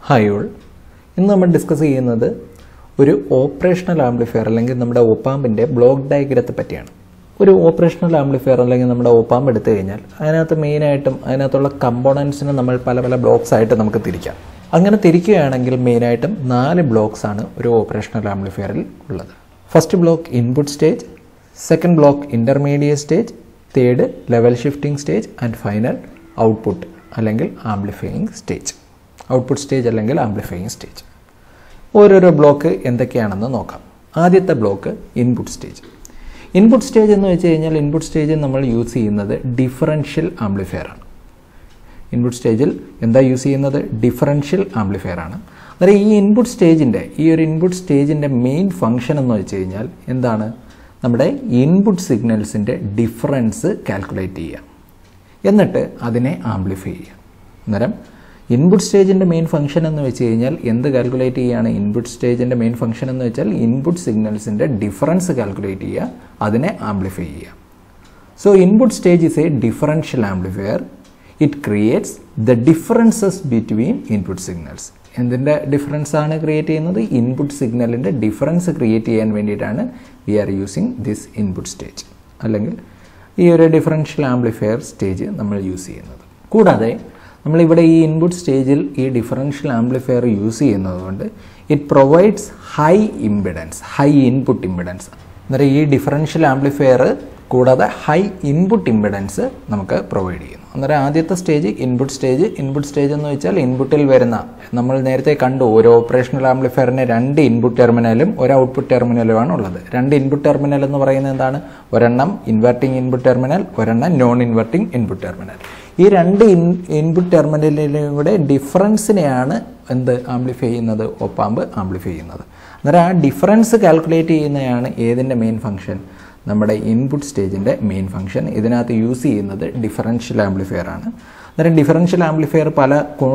hi all ഇന്ന് നമ്മൾ discuss ചെയ്യുന്നത് ഒരു ഓപ്പറേഷണൽ ആംപ്ലിഫയർ അല്ലെങ്കിൽ നമ്മുടെ ഒപ്പാമ്പിൻ്റെ ബ്ലോക്ക് ഡയഗ്രത്തെ പറ്റിയാണ് ഒരു ഓപ്പറേഷണൽ ആംപ്ലിഫയർ അല്ലെങ്കിൽ നമ്മുടെ ഒപ്പാമ്പ് എടുത്തു കഴിഞ്ഞാൽ അതിനകത്ത് മെയിനായിട്ടും അതിനകത്തുള്ള കമ്പോണൻസിനെ നമ്മൾ പല പല ബ്ലോക്സ് ആയിട്ട് നമുക്ക് തിരിക്കാം അങ്ങനെ തിരിക്കുകയാണെങ്കിൽ മെയിനായിട്ടും നാല് ബ്ലോക്സ് ആണ് ഒരു ഓപ്പറേഷണൽ ആംപ്ലിഫയറിൽ ഉള്ളത് first block input stage second block intermediate stage third level shifting stage and final output അല്ലെങ്കിൽ ആംപ്ലിഫയിങ് സ്റ്റേജ് ഔട്ട്പുട്ട് സ്റ്റേജ് അല്ലെങ്കിൽ ആംപ്ലിഫയിങ് സ്റ്റേജ് ഓരോരോ ബ്ലോക്ക് എന്തൊക്കെയാണെന്ന് നോക്കാം ആദ്യത്തെ block input stage input stage എന്ന് വെച്ച് കഴിഞ്ഞാൽ ഇൻപുട്ട് സ്റ്റേജിൽ നമ്മൾ യൂസ് ചെയ്യുന്നത് ഡിഫറൻഷ്യൽ ആംപ്ലിഫയർ ആണ് ഇൻപുട്ട് സ്റ്റേജിൽ എന്താ യൂസ് ചെയ്യുന്നത് ഡിഫറൻഷ്യൽ ആംപ്ലിഫയർ ആണ് അന്നേരം ഈ ഇൻപുട്ട് സ്റ്റേജിൻ്റെ ഈ ഒരു ഇൻപുട്ട് സ്റ്റേജിൻ്റെ മെയിൻ ഫംഗ്ഷൻ എന്ന് വെച്ച് കഴിഞ്ഞാൽ എന്താണ് നമ്മുടെ ഇൻപുട്ട് സിഗ്നൽസിൻ്റെ ഡിഫറൻസ് കാൽക്കുലേറ്റ് ചെയ്യുക എന്നിട്ട് അതിനെ ആംപ്ലിഫൈ ചെയ്യുക അന്നേരം ഇൻപുട്ട് സ്റ്റേജിൻ്റെ മെയിൻ ഫംഗ്ഷൻ എന്ന് വെച്ച് കഴിഞ്ഞാൽ എന്ത് കാൽക്കുലേറ്റ് ചെയ്യുകയാണ് ഇൻപുട്ട് സ്റ്റേജിൻ്റെ മെയിൻ ഫംഗ്ഷൻ എന്ന് വെച്ചാൽ ഇൻപുട്ട് സിഗ്നൽസിൻ്റെ ഡിഫറൻസ് കാൽക്കുലേറ്റ് ചെയ്യുക അതിനെ ആംപ്ലിഫൈ ചെയ്യുക so input stage is a differential amplifier it creates the differences between input signals എന്തിൻ്റെ ഡിഫറൻസ് ആണ് ക്രിയേറ്റ് ചെയ്യുന്നത് ഇൻപുട്ട് സിഗ്നലിൻ്റെ ഡിഫറൻസ് ക്രിയേറ്റ് ചെയ്യാൻ വേണ്ടിയിട്ടാണ് we are using this input stage അല്ലെങ്കിൽ ഈ ഒരു ഡിഫറൻഷ്യൽ ആംപ്ലിഫയർ സ്റ്റേജ് നമ്മൾ യൂസ് ചെയ്യുന്നത് കൂടാതെ നമ്മളിവിടെ ഈ ഇൻപുട്ട് സ്റ്റേജിൽ ഈ ഡിഫറൻഷ്യൽ ആംപ്ലിഫയർ യൂസ് ചെയ്യുന്നതുകൊണ്ട് it provides high impedance high input impedance അന്നേരം ഈ ഡിഫറൻഷ്യൽ ആംപ്ലിഫയർ കൂടാതെ ഹൈ ഇൻപുട്ട് ഇമ്പിഡൻസ് നമുക്ക് പ്രൊവൈഡ് ചെയ്യുന്നു അന്നേരം ആദ്യത്തെ stage input stage input stage എന്ന് വെച്ചാൽ ഇൻപുട്ടിൽ വരുന്ന നമ്മൾ നേരത്തെ കണ്ടു ഒരു ഓപ്പറേഷണൽ ആംപ്ലിഫയറിന് രണ്ട് ഇൻപുട്ട് ടെർമിനലും ഒരു ഔട്ട്പുട്ട് ടെർമിനലുമാണ് ഉള്ളത് രണ്ട് ഇൻപുട്ട് ടെർമിനൽ എന്ന് പറയുന്നത് എന്താണ് ഒരെണ്ണം ഇൻവെർട്ടിംഗ് ഇൻപുട്ട് ടെർമിനൽ ഒരെണ്ണം നോൺ ഇൻവെർട്ടിംഗ് ഇൻപുട്ട് ടെർമിനൽ ഈ രണ്ട് ഇൻ ഇൻപുട്ട് ടെർമിനലിലും കൂടെ ഡിഫറൻസിനെയാണ് എന്ത് ആംപ്ലിഫൈ ചെയ്യുന്നത് ഒപ്പാമ്പ് ആംപ്ലിഫൈ ചെയ്യുന്നത് അന്നേരം ആ ഡിഫറൻസ് കാൽക്കുലേറ്റ് ചെയ്യുന്നതാണ് ഏതിൻ്റെ മെയിൻ ഫംഗ്ഷൻ നമ്മുടെ ഇൻപുട്ട് സ്റ്റേജിൻ്റെ മെയിൻ ഫംഗ്ഷൻ ഇതിനകത്ത് യൂസ് ചെയ്യുന്നത് ഡിഫറൻഷ്യൽ ആംപ്ലിഫയർ ആണ് അന്നേരം ഡിഫറൻഷ്യൽ ആംപ്ലിഫയർ പല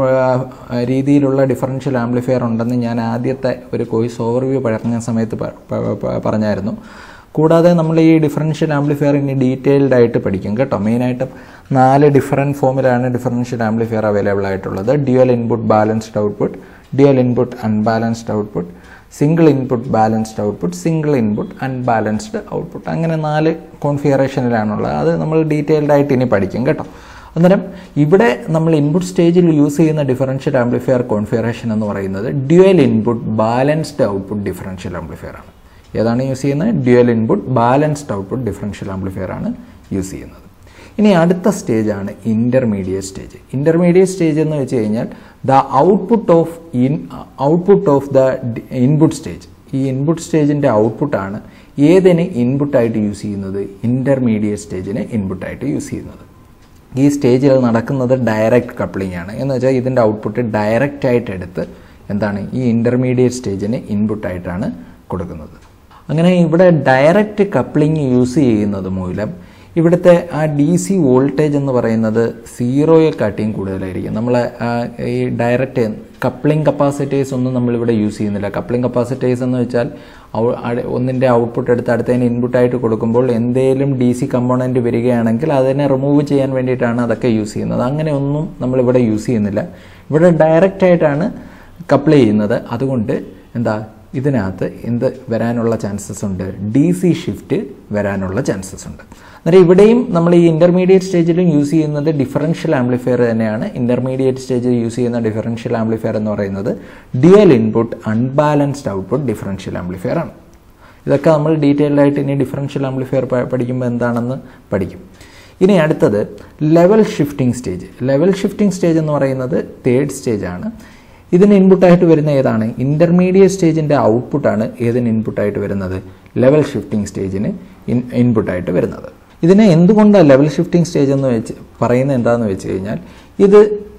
രീതിയിലുള്ള ഡിഫറൻഷ്യൽ ആംപ്ലിഫയർ ഉണ്ടെന്ന് ഞാൻ ആദ്യത്തെ ഒരു കോഴ്സ് ഓവർവ്യൂ പറഞ്ഞ സമയത്ത് പറഞ്ഞായിരുന്നു കൂടാതെ നമ്മൾ ഈ ഡിഫറൻഷ്യൽ ആംപ്ലിഫയർ ഇനി ഡീറ്റെയിൽഡ് ആയിട്ട് പഠിക്കും കേട്ടോ മെയിനായിട്ടും നാല് ഡിഫറൻറ്റ് ഫോമിലാണ് ഡിഫറൻഷ്യൽ ആംപ്ലിഫയർ അവൈലബിൾ ആയിട്ടുള്ളത് dual input balanced output dual input unbalanced output single input balanced output single input unbalanced output അങ്ങനെ നാല് കോൺഫിഗറേഷനിലാണുള്ളത് അത് നമ്മൾ ഡീറ്റെയിൽഡ് ആയിട്ട് ഇനി പഠിക്കും കേട്ടോ അന്നേരം ഇവിടെ നമ്മൾ ഇൻപുട്ട് സ്റ്റേജിൽ യൂസ് ചെയ്യുന്ന ഡിഫറൻഷ്യൽ ആംപ്ലിഫയർ കോൺഫിഗറേഷൻ എന്ന് പറയുന്നത് dual input balanced output differential amplifier ആണ് ഏതാണ് യൂസ് ചെയ്യുന്നത് dual input balanced output differential amplifier ആണ് യൂസ് ചെയ്യുന്നത് ഇനി അടുത്ത സ്റ്റേജാണ് ഇൻ്റർമീഡിയറ്റ് സ്റ്റേജ് ഇൻ്റർമീഡിയറ്റ് സ്റ്റേജ് എന്ന് വെച്ച് കഴിഞ്ഞാൽ the output of in output of the input stage ഈ ഇൻപുട്ട് സ്റ്റേജിൻ്റെ ഔട്ട്പുട്ടാണ് ഏതിന് ഇൻപുട്ടായിട്ട് യൂസ് ചെയ്യുന്നത് ഇൻ്റർമീഡിയറ്റ് സ്റ്റേജിന് ഇൻപുട്ടായിട്ട് യൂസ് ചെയ്യുന്നത് ഈ സ്റ്റേജിൽ നടക്കുന്നത് ഡയറക്റ്റ് കപ്ലിംഗ് ആണ് എന്ന് വെച്ചാൽ ഇതിൻ്റെ ഔട്ട്പുട്ട് ഡയറക്റ്റ് ആയിട്ട് എടുത്ത് എന്താണ് ഈ ഇൻ്റർമീഡിയറ്റ് സ്റ്റേജിന് ഇൻപുട്ടായിട്ടാണ് കൊടുക്കുന്നത് അങ്ങനെ ഇവിടെ ഡയറക്റ്റ് കപ്ലിംഗ് യൂസ് ചെയ്യുന്നത് മൂലം ഇവിടുത്തെ ആ ഡി സി വോൾട്ടേജ് എന്ന് പറയുന്നത് സീറോയെക്കാട്ടിയും കൂടുതലായിരിക്കും നമ്മൾ ഈ ഡയറക്റ്റ് കപ്ലിംഗ് കപ്പാസിറ്റേഴ്സ് ഒന്നും നമ്മളിവിടെ യൂസ് ചെയ്യുന്നില്ല കപ്ലിംഗ് കപ്പാസിറ്റേഴ്സ് എന്ന് വെച്ചാൽ ഒന്നിൻ്റെ ഔട്ട്പുട്ട് എടുത്ത് അടുത്തതിന് ഇൻപുട്ടായിട്ട് കൊടുക്കുമ്പോൾ എന്തേലും ഡി സി കമ്പോണൻറ്റ് വരികയാണെങ്കിൽ അതിനെ റിമൂവ് ചെയ്യാൻ വേണ്ടിയിട്ടാണ് അതൊക്കെ യൂസ് ചെയ്യുന്നത് അങ്ങനെ ഒന്നും നമ്മളിവിടെ യൂസ് ചെയ്യുന്നില്ല ഇവിടെ ഡയറക്റ്റ് ആയിട്ടാണ് കപ്ലൈ ചെയ്യുന്നത് അതുകൊണ്ട് എന്താ ഇതിനകത്ത് എന്ത് വരാനുള്ള ചാൻസസ് ഉണ്ട് ഡി സി ഷിഫ്റ്റ് വരാനുള്ള ചാൻസസ് ഉണ്ട് അന്നേരം ഇവിടെയും നമ്മൾ ഈ ഇൻ്റർമീഡിയറ്റ് സ്റ്റേജിലും യൂസ് ചെയ്യുന്നത് ഡിഫറൻഷ്യൽ ആംപ്ലിഫയർ തന്നെയാണ് ഇൻ്റർമീഡിയറ്റ് സ്റ്റേജിൽ യൂസ് ചെയ്യുന്ന ഡിഫറൻഷ്യൽ ആംപ്ലിഫയർ എന്ന് പറയുന്നത് dual input unbalanced output differential amplifier ആണ് ഇതൊക്കെ നമ്മൾ ഡീറ്റെയിൽഡ് ആയിട്ട് ഇനി ഡിഫറൻഷ്യൽ ആംപ്ലിഫയർ പഠിക്കുമ്പോൾ എന്താണെന്ന് പഠിക്കും ഇനി അടുത്തത് level shifting stage level shifting stage എന്ന് പറയുന്നത് തേർഡ് സ്റ്റേജ് ആണ് ഇതിന് ഇൻപുട്ടായിട്ട് വരുന്ന ഏതാണ് ഇൻ്റർമീഡിയറ്റ് സ്റ്റേജിൻ്റെ ഔട്ട്പുട്ടാണ് ഏതിന് ഇൻപുട്ടായിട്ട് വരുന്നത് ലെവൽ ഷിഫ്റ്റിംഗ് സ്റ്റേജിന് ഇൻ ഇൻപുട്ടായിട്ട് വരുന്നത് ഇതിനെ എന്തുകൊണ്ടാണ് ലെവൽ ഷിഫ്റ്റിംഗ് സ്റ്റേജ് എന്ന് വെച്ച് പറയുന്നത് എന്താണെന്ന് വെച്ച് കഴിഞ്ഞാൽ ഇത്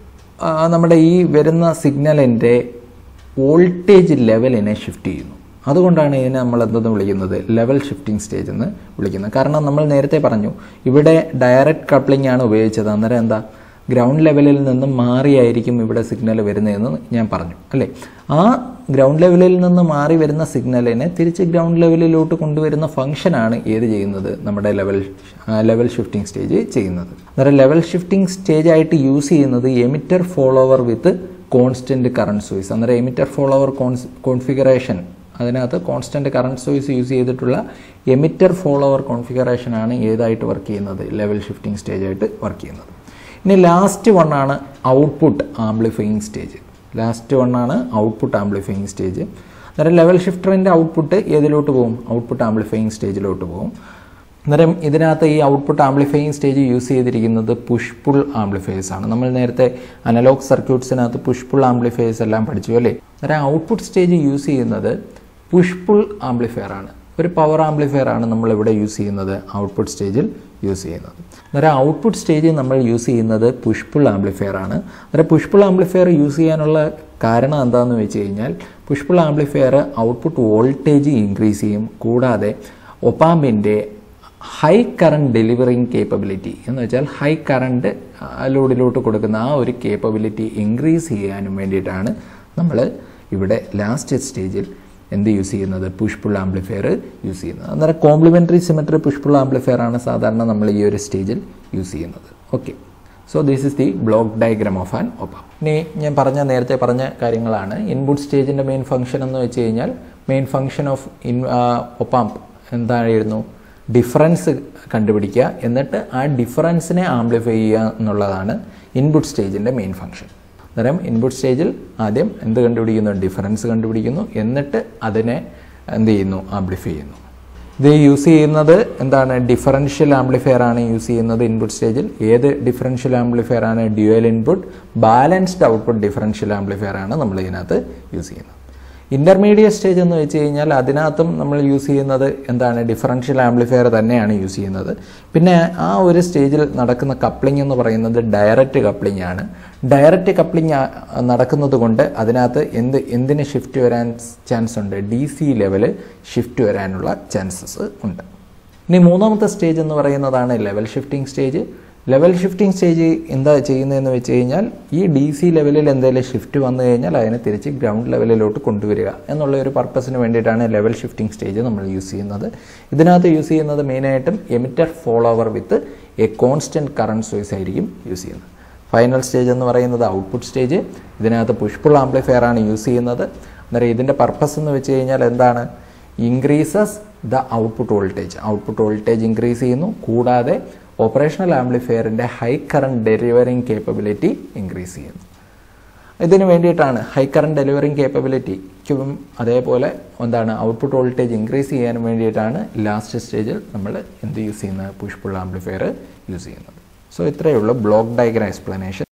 നമ്മുടെ ഈ വരുന്ന സിഗ്നലിൻ്റെ വോൾട്ടേജ് ലെവലിനെ ഷിഫ്റ്റ് ചെയ്യുന്നു അതുകൊണ്ടാണ് ഇതിനെ നമ്മൾ എന്തെന്ന് വിളിക്കുന്നത് ലെവൽ ഷിഫ്റ്റിംഗ് സ്റ്റേജ് എന്ന് വിളിക്കുന്നത് കാരണം നമ്മൾ നേരത്തെ പറഞ്ഞു ഇവിടെ ഡയറക്റ്റ് കപ്ലിംഗ് ആണ് ഉപയോഗിച്ചത് അന്നേരം എന്താ ഗ്രൗണ്ട് ലെവലിൽ നിന്നും മാറിയായിരിക്കും ഇവിടെ സിഗ്നൽ വരുന്നതെന്ന് ഞാൻ പറഞ്ഞു അല്ലേ ആ ഗ്രൗണ്ട് ലെവലിൽ നിന്ന് മാറി വരുന്ന സിഗ്നലിനെ തിരിച്ച് ഗ്രൗണ്ട് ലെവലിലോട്ട് കൊണ്ടുവരുന്ന ഫംഗ്ഷനാണ് ഏത് ചെയ്യുന്നത് നമ്മുടെ ലെവൽ ലെവൽ ഷിഫ്റ്റിംഗ് സ്റ്റേജ് ചെയ്യുന്നത് അന്നേരം ലെവൽ ഷിഫ്റ്റിംഗ് സ്റ്റേജ് ആയിട്ട് യൂസ് ചെയ്യുന്നത് emitter follower with constant current source അന്നേരം എമിറ്റർ ഫോളോവർ കോൺഫിഗറേഷൻ അതിനകത്ത് കോൺസ്റ്റന്റ് കറണ്ട് സോഴ്സ് യൂസ് ചെയ്തിട്ടുള്ള എമിറ്റർ ഫോളോവർ കോൺഫിഗറേഷൻ ആണ് ഏതായിട്ട് വർക്ക് ചെയ്യുന്നത് ലെവൽ ഷിഫ്റ്റിംഗ് സ്റ്റേജ് ആയിട്ട് വർക്ക് ചെയ്യുന്നത് ഇനി ലാസ്റ്റ് വൺ ആണ് output amplifying stage last one ആണ് ഔട്ട്പുട്ട് ആംപ്ലിഫയിങ് സ്റ്റേജ് അന്നേരം ലെവൽ ഷിഫ്റ്ററിൻ്റെ ഔട്ട്പുട്ട് ഏതിലോട്ട് പോകും ഔട്ട്പുട്ട് ആംപ്ലിഫയിങ് സ്റ്റേജിലോട്ട് പോകും അന്നേരം ഇതിനകത്ത് ഈ ഔട്ട്പുട്ട് ആംപ്ലിഫയിങ് സ്റ്റേജ് യൂസ് ചെയ്തിരിക്കുന്നത് പുഷ് പുൾ ആംപ്ലിഫയേഴ്സ് ആണ് നമ്മൾ നേരത്തെ അനലോഗ് സർക്യൂട്ട്സിനകത്ത് പുഷ് പുൾ ആംപ്ലിഫയേഴ്സ് എല്ലാം പഠിച്ചു അല്ലേ അന്നേരം ഔട്ട്പുട്ട് സ്റ്റേജ് യൂസ് ചെയ്യുന്നത് പുഷ് പുൾ ആംപ്ലിഫയർ ആണ് ഒരു പവർ ആംപ്ലിഫയർ ആണ് നമ്മൾ ഇവിടെ യൂസ് ചെയ്യുന്നത് ഔട്ട്പുട്ട് സ്റ്റേജിൽ യൂസ് ചെയ്യുന്നത് അന്നേരം ഔട്ട്പുട്ട് സ്റ്റേജിൽ നമ്മൾ യൂസ് ചെയ്യുന്നത് പുഷ് പുൾ ആംപ്ലിഫയർ ആണ് അന്നേരം പുഷ് പുൾ ആംപ്ലിഫയർ യൂസ് ചെയ്യാനുള്ള കാരണം എന്താണെന്ന് വെച്ച് കഴിഞ്ഞാൽ push pull amplifier output voltage increase ചെയ്യും കൂടാതെ ഒപ്പാമ്പിൻ്റെ ഹൈ കറണ്ട് ഡെലിവറിങ് കേപ്പബിലിറ്റി എന്ന് വെച്ചാൽ ഹൈ കറണ്ട് ലോഡിലോട്ട് കൊടുക്കുന്ന ആ ഒരു കേപ്പബിലിറ്റി ഇൻക്രീസ് ചെയ്യാനും വേണ്ടിയിട്ടാണ് നമ്മൾ ഇവിടെ ലാസ്റ്റ് സ്റ്റേജിൽ എന്ത് യൂസ് ചെയ്യുന്നത് പുഷ് പുൾ ആംപ്ലിഫയർ യൂസ് ചെയ്യുന്നത് അന്നേരം complementary symmetry push pull amplifier ആണ് സാധാരണ നമ്മൾ ഈ ഒരു സ്റ്റേജിൽ യൂസ് ചെയ്യുന്നത് okay so this is the block diagram of an opamp ഇനി ഞാൻ പറഞ്ഞ നേരത്തെ പറഞ്ഞ കാര്യങ്ങളാണ് ഇൻപുട്ട് സ്റ്റേജിൻ്റെ മെയിൻ ഫംഗ്ഷൻ എന്ന് വെച്ച് കഴിഞ്ഞാൽ main function of in opamp എന്തായിരുന്നു ഡിഫറൻസ് കണ്ടുപിടിക്കുക എന്നിട്ട് ആ ഡിഫറൻസിനെ ആംപ്ലിഫൈ ചെയ്യുക എന്നുള്ളതാണ് ഇൻപുട്ട് സ്റ്റേജിൻ്റെ മെയിൻ ഫംഗ്ഷൻ അന്നേരം ഇൻപുട്ട് സ്റ്റേജിൽ ആദ്യം എന്ത് കണ്ടുപിടിക്കുന്നു ഡിഫറൻസ് കണ്ടുപിടിക്കുന്നു എന്നിട്ട് അതിനെ എന്ത് ചെയ്യുന്നു ആംപ്ലിഫൈ ചെയ്യുന്നു ഇത് യൂസ് ചെയ്യുന്നത് എന്താണ് ഡിഫറൻഷ്യൽ ആംപ്ലിഫയർ ആണ് യൂസ് ചെയ്യുന്നത് ഇൻപുട്ട് സ്റ്റേജിൽ ഏത് ഡിഫറൻഷ്യൽ ആംപ്ലിഫയർ ആണ് dual input balanced output differential amplifier ആണ് നമ്മൾ ഇതിനകത്ത് യൂസ് ചെയ്യുന്നത് ഇന്റർമീഡിയറ്റ് സ്റ്റേജ് എന്ന് വെച്ച് കഴിഞ്ഞാൽ അതിനകത്തും നമ്മൾ യൂസ് ചെയ്യുന്നത് എന്താണ് ഡിഫറൻഷ്യൽ ആംപ്ലിഫയർ തന്നെയാണ് യൂസ് ചെയ്യുന്നത് പിന്നെ ആ ഒരു സ്റ്റേജിൽ നടക്കുന്ന കപ്ലിംഗ് എന്ന് പറയുന്നത് ഡയറക്റ്റ് കപ്ലിംഗ് ആണ് ഡയറക്റ്റ് കപ്ലിംഗ് നടക്കുന്നത് കൊണ്ട് അതിനകത്ത് എന്ത് എന്തിന് ഷിഫ്റ്റ് വരാൻ ചാൻസ് ഉണ്ട് ഡി സി ലെവല് ഷിഫ്റ്റ് വരാനുള്ള ചാൻസസ് ഉണ്ട് ഇനി മൂന്നാമത്തെ സ്റ്റേജ് എന്ന് പറയുന്നതാണ് level shifting stage level shifting stage എന്താ ചെയ്യുന്നതെന്ന് വെച്ച് കഴിഞ്ഞാൽ ഈ ഡി സി ലെവലിൽ എന്തെങ്കിലും ഷിഫ്റ്റ് വന്നു കഴിഞ്ഞാൽ അതിനെ തിരിച്ച് ഗ്രൗണ്ട് ലെവലിലോട്ട് കൊണ്ടുവരിക എന്നുള്ള ഒരു പർപ്പസിന് വേണ്ടിയിട്ടാണ് ലെവൽ ഷിഫ്റ്റിംഗ് സ്റ്റേജ് നമ്മൾ യൂസ് ചെയ്യുന്നത് ഇതിനകത്ത് യൂസ് ചെയ്യുന്നത് മെയിനായിട്ടും emitter follower with a constant current source ആയിരിക്കും യൂസ് ചെയ്യുന്നത് ഫൈനൽ സ്റ്റേജ് എന്ന് പറയുന്നത് ഔട്ട്പുട്ട് സ്റ്റേജ് ഇതിനകത്ത് പുഷ്പുൾ ആംപ്ലിഫയർ ആണ് യൂസ് ചെയ്യുന്നത് അന്നേരം ഇതിൻ്റെ പർപ്പസ് എന്ന് വെച്ച് കഴിഞ്ഞാൽ എന്താണ് increases the output voltage output voltage increase ചെയ്യുന്നു കൂടാതെ ഓപ്പറേഷണൽ ആംപ്ലിഫയറിൻ്റെ high current delivering capability increase ചെയ്യുന്നു ഇതിന് വേണ്ടിയിട്ടാണ് ഹൈ കറണ്ട് ഡെലിവറിങ് കേപ്പബിലിറ്റിക്കും അതേപോലെ എന്താണ് ഔട്ട്പുട്ട് വോൾട്ടേജ് ഇൻക്രീസ് ചെയ്യാനും വേണ്ടിയിട്ടാണ് ലാസ്റ്റ് സ്റ്റേജിൽ നമ്മൾ എന്ത് യൂസ് ചെയ്യുന്നത് പുഷ് പുൾ ആംപ്ലിഫയർ യൂസ് ചെയ്യുന്നത് സോ ഇത്രയേ ഉള്ളൂ ബ്ലോക്ക് ഡയഗ്രാം എക്സ്പ്ലനേഷൻ